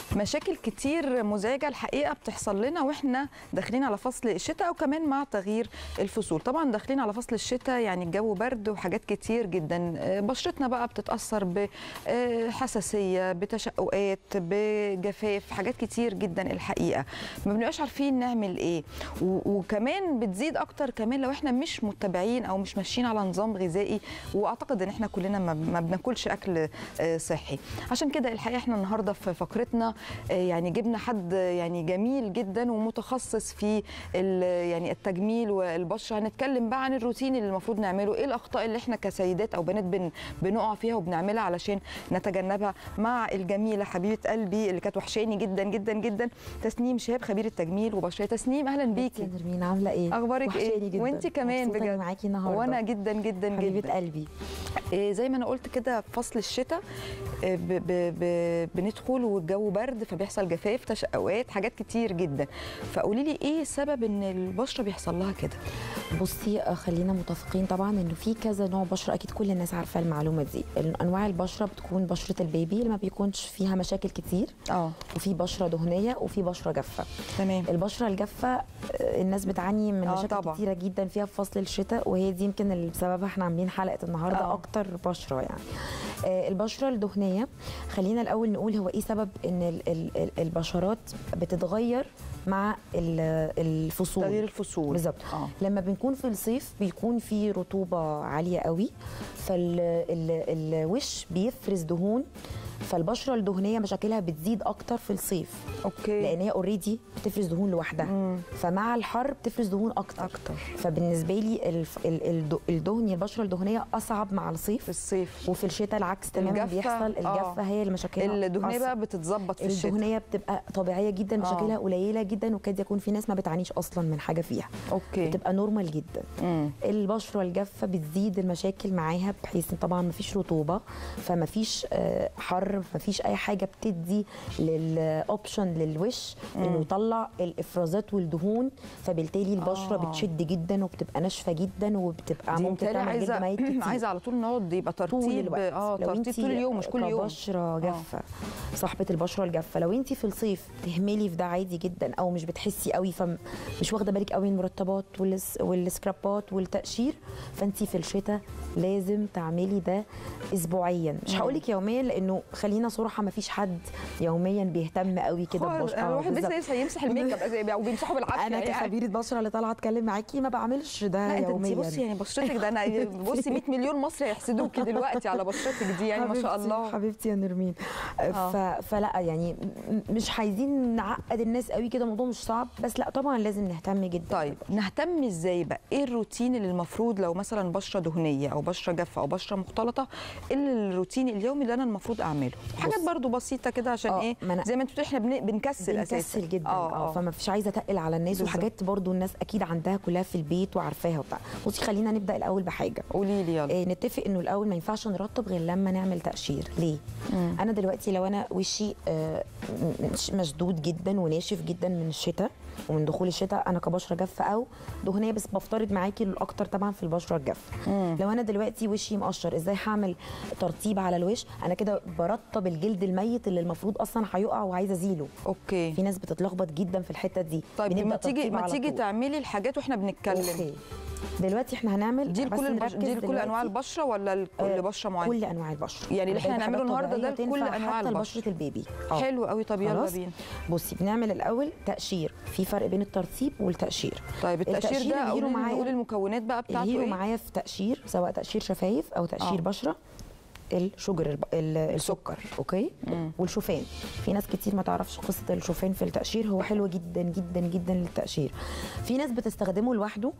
مشاكل كتير مزعجه الحقيقه بتحصل لنا واحنا داخلين على فصل الشتاء وكمان مع تغيير الفصول طبعا داخلين على فصل الشتاء يعني الجو برد وحاجات كتير جدا آه، بشرتنا بقى بتتاثر بحساسيه بتشققات بجفاف حاجات كتير جدا الحقيقه ما بنبقاش عارفين نعمل ايه و- وكمان بتزيد اكتر كمان لو احنا مش متبعين او مش ماشيين على نظام غذائي واعتقد ان احنا كلنا ما ما بناكلش اكل آه، صحي عشان كده الحقيقه احنا النهارده في فقرتنا آه، يعني جبنا حد يعني جميل جدا ومتخصص في ال- يعني التجميل والبشره هنتكلم بقى عن الروتين اللي المفروض نعمله ايه الاخطاء اللي احنا كسيدات او بنات بن بنقع فيها وبنعملها علشان نتجنبها مع الجميله حبيبه قلبي اللي كانت وحشاني جدا جدا جدا تسنيم شهاب خبيره تجميل وبشره تسنيم اهلا بيكي يا نرمين عامله ايه اخبارك وحشاني ايه جدا. وانت كمان مبسوطة إني بجد معاكي النهارده وانا جدا جدا حبيبه جدا قلبي إيه زي ما انا قلت كده في فصل الشتاء إيه ب ب ب بندخل والجو برد فبيحصل جفاف تشققات حاجات كتير جدا فقولي لي ايه سبب ان البشره بيحصل لها كده بصي آه، خلينا متفقين طبعا انه في كذا نوع بشره اكيد كل الناس عارفه المعلومه دي انواع البشره بتكون بشره البيبي اللي ما بيكونش فيها مشاكل كتير اه وفي بشره دهنيه وفي بشره جافه تمام البشره الجافه آه، الناس بتعاني من آه، مشاكل طبعا. كتيره جدا فيها في فصل الشتاء وهي دي يمكن اللي بسببها احنا عاملين حلقه النهارده آه. اكتر بشره يعني آه، البشره الدهنيه خلينا الاول نقول هو ايه سبب ان ال- ال- ال- البشرات بتتغير مع ال- الفصول تغيير الفصول بالظبط اه لما بنكون في الصيف بيكون في رطوبه عاليه قوي فالوش بيفرز دهون فالبشره الدهنيه مشاكلها بتزيد اكتر في الصيف اوكي لان هي اوريدي بتفرز دهون لوحدها مم. فمع الحر بتفرز دهون اكتر اكتر فبالنسبه لي الف... ال- الد- الدهن البشره الدهنيه اصعب مع في الصيف الصيف وفي الشتاء العكس تماما الجافة، بيحصل آه. الجافه هي اللي مشاكلها الدهنيه أصعب. بقى بتتظبط في الشتاء الدهنيه بتبقى طبيعيه جدا آه. مشاكلها قليله جدا وكاد يكون في ناس ما بتعانيش اصلا من حاجه فيها اوكي بتبقى نورمال جدا امم البشره الجافه بتزيد المشاكل معاها بحيث ان طبعا ما فيش رطوبه فما فيش آه، حر ما فيش اي حاجه بتدي للاوبشن للوش انه يطلع الافرازات والدهون فبالتالي البشره آه. آه. بتشد جدا وبتبقى ناشفه جدا وبتبقى دي ممكن متهيألي تعمل جلد عايزه ميت كتير عايزه على طول نقعد يبقى طول ترطيب الوقت اه لو ترطيب انتي طول اليوم مش كل يوم بشره جافه صاحبه البشره الجافه لو انت في الصيف تهملي في ده عادي جدا او مش بتحسي قوي فمش واخده بالك قوي من المرطبات والس والسكرابات والتقشير فانت في الشتاء لازم تعملي ده اسبوعيا مش هقول لك يوميا لانه خلينا صراحه ما فيش حد يوميا بيهتم قوي كده خالص ببشره انا آه، الواحد بالظبط. لسه يمسح الميك اب او بيمسحه بالعافيه انا يعني. كخبيره بشره اللي طالعه اتكلم معاكي ما بعملش ده لا انت انت يوميا بصي يعني بشرتك ده انا بصي 100 مليون مصري هيحسدوكي دلوقتي على بشرتك دي يعني ما شاء حبيبتي- الله حبيبتي يا نرمين آه. ف... فلا يعني م- مش عايزين نعقد الناس قوي كده الموضوع مش صعب بس لا طبعا لازم نهتم جدا طيب نهتم ازاي بقى ايه الروتين اللي المفروض لو مثلا بشره دهنيه او بشره جافه او بشره مختلطه ايه الروتين اليومي اللي انا المفروض اعمله حاجات بص. برضو بسيطه كده عشان آه، ايه ما أنا- زي ما انت بتقولي احنا بن- بنكسل اساسا بنكسل جدا اه اه اه فما فيش عايزه اتقل على الناس بالظبط. وحاجات برضو الناس اكيد عندها كلها في البيت وعارفاها وبتاع بصي خلينا نبدا الاول بحاجه قولي لي يلا إيه نتفق انه الاول ما ينفعش نرطب غير لما نعمل تقشير ليه مم. انا دلوقتي لو انا وشي آه، م- مش- مشدود جدا وناشف جدا من الشتاء ومن دخول الشتاء انا كبشره جافه او دهنيه بس بفترض معاكي الاكتر طبعا في البشره الجافه مم. لو انا دلوقتي وشي مقشر ازاي هعمل ترطيب على الوش انا كده برطب الجلد الميت اللي المفروض اصلا هيقع وعايزه ازيله اوكي في ناس بتتلخبط جدا في الحته دي طيب بنبدأ ما تيجي ترطيب ما على تيجي طول. تعملي الحاجات واحنا بنتكلم اوكي دلوقتي احنا هنعمل دي بس لكل البش... نركز دي لكل انواع دلوقتي. البشره ولا لكل آه، بشره معينه كل انواع البشره يعني اللي أنا احنا بجيب هنعمله حاجات النهارده ده طبيعية لكل تنفع انواع حتى البشره لبشره البيبي آه. حلو قوي طب يلا خلاص؟ بينا بصي بنعمل الاول تقشير في فرق بين الترطيب والتقشير طيب التقشير التقشير ده الهيرو قولي معايا. نقول المكونات بقى بتاعته الهيرو ايه معايا في تقشير سواء تقشير شفايف او تقشير آه. آه. بشره الشجر الب... ال- السكر اوكي مم. والشوفان في ناس كتير ما تعرفش قصه الشوفان في التقشير هو حلو جدا جدا جدا للتقشير في ناس بتستخدمه لوحده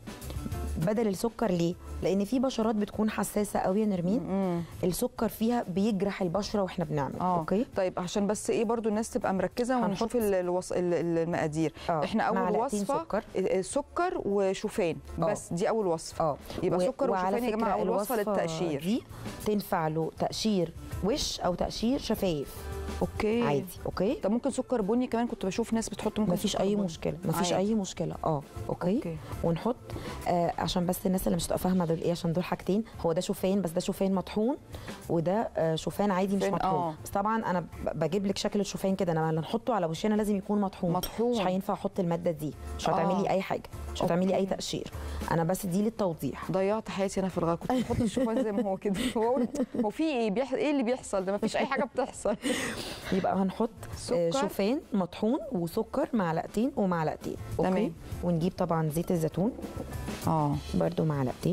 بدل السكر ليه لان في بشرات بتكون حساسه قوي يا نرمين مم. السكر فيها بيجرح البشره واحنا بنعمل اه اوكي طيب عشان بس ايه برضو الناس تبقى مركزه هنحط- ونشوف ال- الوص... ال- ال- المقادير آه، احنا اول معلقتين وصفه سكر. آه، سكر وشوفان آه. بس دي اول وصفه اه يبقى و- سكر وعلى وشوفان يا جماعه فكرة اول وصفه الوصفة للتقشير دي تنفع له تقشير وش او تقشير شفايف اوكي عادي اوكي طب ممكن سكر بني كمان كنت بشوف ناس بتحط ممكن مفيش سكر اي بني. مشكله مفيش عادي. اي مشكله اه اوكي, أوكي. ونحط آه عشان بس الناس اللي مش هتبقى فاهمه دول ايه عشان دول حاجتين هو ده شوفان بس ده شوفان مطحون وده آه، شوفان عادي مش شوفان، مطحون آه. بس طبعا انا ب- بجيب لك شكل الشوفان كده انا اللي نحطه على وشنا لازم يكون مطحون مطحون. مش هينفع احط الماده دي مش آه. هتعملي اي حاجه مش هتعملي اي أوكي. تقشير انا بس دي للتوضيح ضيعت حياتي انا في الغاء كنت بحط الشوفان زي ما هو كده واقول هو في ايه بيح... ايه اللي بيحصل ده ما فيش اي حاجه بتحصل يبقى هنحط آه، سكر. شوفان مطحون وسكر معلقتين ومعلقتين اوكي تمام. ونجيب طبعا زيت الزيتون اه برده معلقتين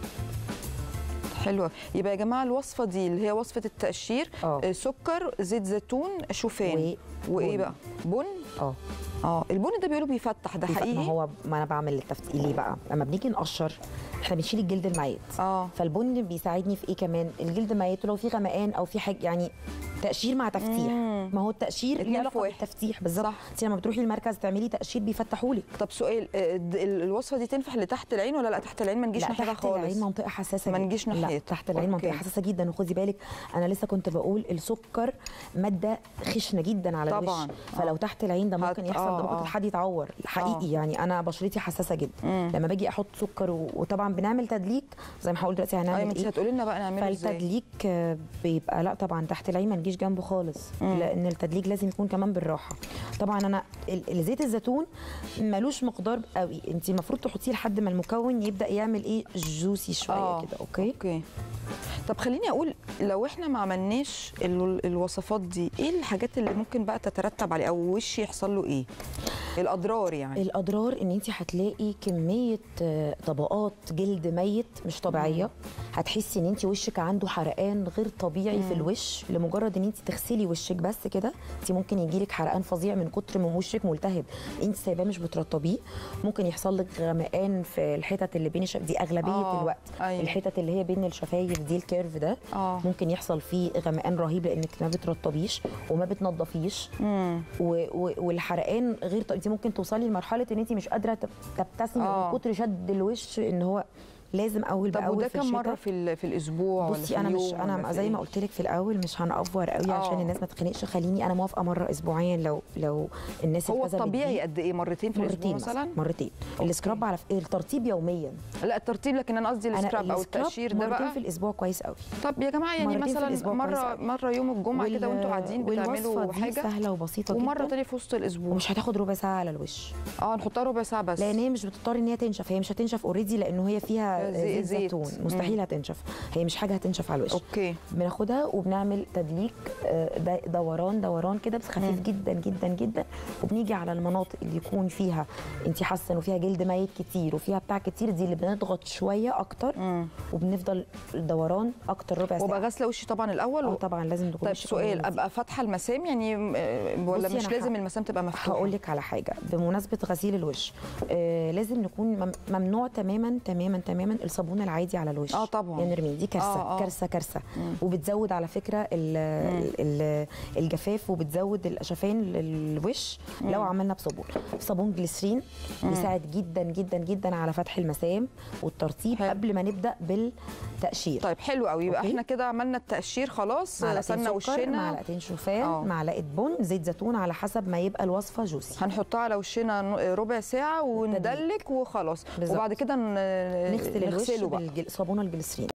حلوه يبقى يا جماعه الوصفه دي اللي هي وصفه التقشير اه. آه، سكر زيت زيتون شوفان و- وايه بن. بقى بن اه اه البن ده بيقولوا بيفتح ده بيف- حقيقي ما هو ما انا بعمل التفتيل ليه بقى لما بنيجي نقشر احنا بنشيل الجلد الميت اه فالبن بيساعدني في ايه كمان الجلد ميت ولو في غمقان او في حاجه يعني تقشير مع تفتيح مم. ما هو التقشير اتنين ليه في علاقه واحد. بالتفتيح بالظبط صح. انت لما بتروحي المركز تعملي تقشير بيفتحوا لك طب سؤال آه، د- ال- الوصفه دي تنفع لتحت العين ولا لا تحت العين ما نجيش لا ناحيتها تحت خالص العين منطقه حساسه ما جدا. نجيش لا ناحيتها. تحت العين منطقه أوكي. حساسه جدا وخدي بالك انا لسه كنت بقول السكر ماده خشنه جدا على طبعاً. الوش فلو تحت العين ده ممكن هت- يحصل آه، ده ممكن آه. حد يتعور حقيقي آه. يعني انا بشرتي حساسه جدا مم. لما باجي احط سكر و- وطبعا بنعمل تدليك زي ما هقول دلوقتي ايوه ما هنعمل انت ايه هتقولي لنا بقى نعمله ازاي فالتدليك آه، بيبقى لا طبعا تحت العين ما نجيش جنبه خالص لان التدليك لازم يكون كمان بالراحه طبعا انا ال- الزيت الزيتون ملوش مقدار قوي انت المفروض تحطيه لحد ما المكون يبدا يعمل ايه جوسي شويه آه. كده اوكي اوكي طب خليني اقول لو احنا ما عملناش ال- الوصفات دي ايه الحاجات اللي ممكن بقى تترتب عليه او وش يحصل له ايه الاضرار يعني الاضرار ان انت هتلاقي كميه آه، طبقات جلد ميت مش طبيعيه هتحسي ان انت وشك عنده حرقان غير طبيعي في الوش لمجرد ان انت تغسلي وشك بس كده انت ممكن يجيلك حرقان فظيع من كتر ما وشك ملتهب انت سايباه مش بترطبيه ممكن يحصل لك غمقان في الحتت اللي بين الشف... دي اغلبيه آه، الوقت أيوة. الحتت اللي هي بين الشفايف دي الكيرف ده اه ممكن يحصل فيه غمقان رهيب لانك ما بترطبيش وما بتنضفيش امم و- و- والحرقان غير طبيعي انت ممكن توصلي لمرحله ان انت مش قادره تب- تبتسمي آه. من كتر شد الوش ان هو لازم اول طب باول وده في كم مره الشتاء في ال- في الاسبوع ولا بصي في انا مش اليوم انا ولا في زي ما إيه؟ قلت لك في الاول مش هنأفور قوي آه. عشان الناس ما تتخانقش خليني انا موافقه مره اسبوعيا لو لو الناس هو التزمت الطبيعي بيه. قد ايه مرتين في الاسبوع مرتين مثلا مرتين السكراب على ف- الترطيب يوميا لا الترتيب لكن انا قصدي السكراب او السكراب التقشير ده مرتين بقى في الاسبوع كويس قوي طب يا جماعه يعني مرتين في مثلا الأسبوع كويس مره أوي. مره يوم الجمعه كده وال- وانتوا قاعدين والوصفة بتعملوا دي حاجه سهله وبسيطه ومره جدا تانية في وسط الاسبوع ومش هتاخد ربع ساعه على الوش اه نحطها ربع ساعه بس لان هي مش بتضطر ان هي تنشف هي مش هتنشف اوريدي لانه هي فيها زي- زيت, زيت. زيتون مستحيل هتنشف هي مش حاجه هتنشف على الوش اوكي بناخدها وبنعمل تدليك آه، د- دوران دوران كده بس خفيف مم. جدا جدا جدا وبنيجي على المناطق اللي يكون فيها انت حاسه انه فيها جلد ميت كتير وفيها بتاع كتير دي اللي بنضغط شويه اكتر امم وبنفضل الدوران اكتر ربع وابقى ساعه غاسله وشي طبعا الاول اه و... طبعا لازم تكون طيب وشك سؤال نظيف. ابقى فاتحه المسام يعني آه، ولا بصي مش أنا لازم ه- المسام تبقى مفتوحه هقول لك على حاجه بمناسبه غسيل الوش آه لازم نكون مم- ممنوع تماما تماما تماما الصابون العادي على الوش اه طبعا يا نرمين دي كارثه آه، آه. كارثه كارثه مم. وبتزود على فكره ال ال الجفاف وبتزود القشفان للوش لو عملنا بصابون صابون جليسرين بيساعد جدا جدا جدا على فتح المسام والترطيب حلو. قبل ما نبدا بالتقشير طيب حلو قوي يبقى أوكي. احنا كده عملنا التقشير خلاص معلقتين غسلنا سكر وشنا معلقتين شوفان آه. معلقه بن زيت زيتون على حسب ما يبقى الوصفه جوسي هنحطها على وشنا ن- ربع ساعه وندلك وخلاص بالظبط. وبعد كده ن- نغسل الوش نغسله بقى بالصابونه الجليسرين